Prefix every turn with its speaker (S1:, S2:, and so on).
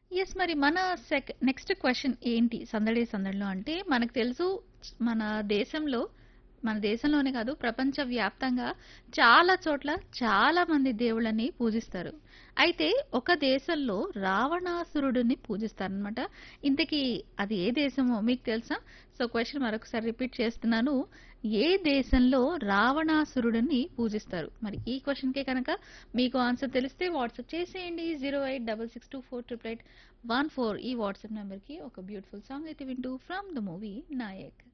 S1: Yes. మరి మన check next question ఏంటి సందడి సందడిలో అంటే మనకు తెలుసు మన దేశంలో మన దేశంలోనే కాదు ప్రపంచ వ్యాప్తంగా చాలా చోట్ల చాలా మంది దేవుళ్ళని పూజిస్తారు. అయితే ఒక దేశంలో రావణాసురుడిని పూజిస్తారనమాట. ఇంతకీ అది ఏ దేశమో మీకు తెలుసా? సో క్వెషన్ మరొకసారి రిపీట్ చేస్తున్నాను. ఏ దేశంలో రావణాసురుడిని పూజిస్తారు? మరి ఈ క్వెషన్‌కే కనుక మీకు ఆన్సర్ తెలిస్తే వాట్సాప్ చేసేయండి 08662488814 ఈ వాట్సాప్ నంబర్‌కి ఒక బ్యూటిఫుల్ సాంగ్ అయితే వింటూ ఫ్రమ్ ద మూవీ 'నాయక్'.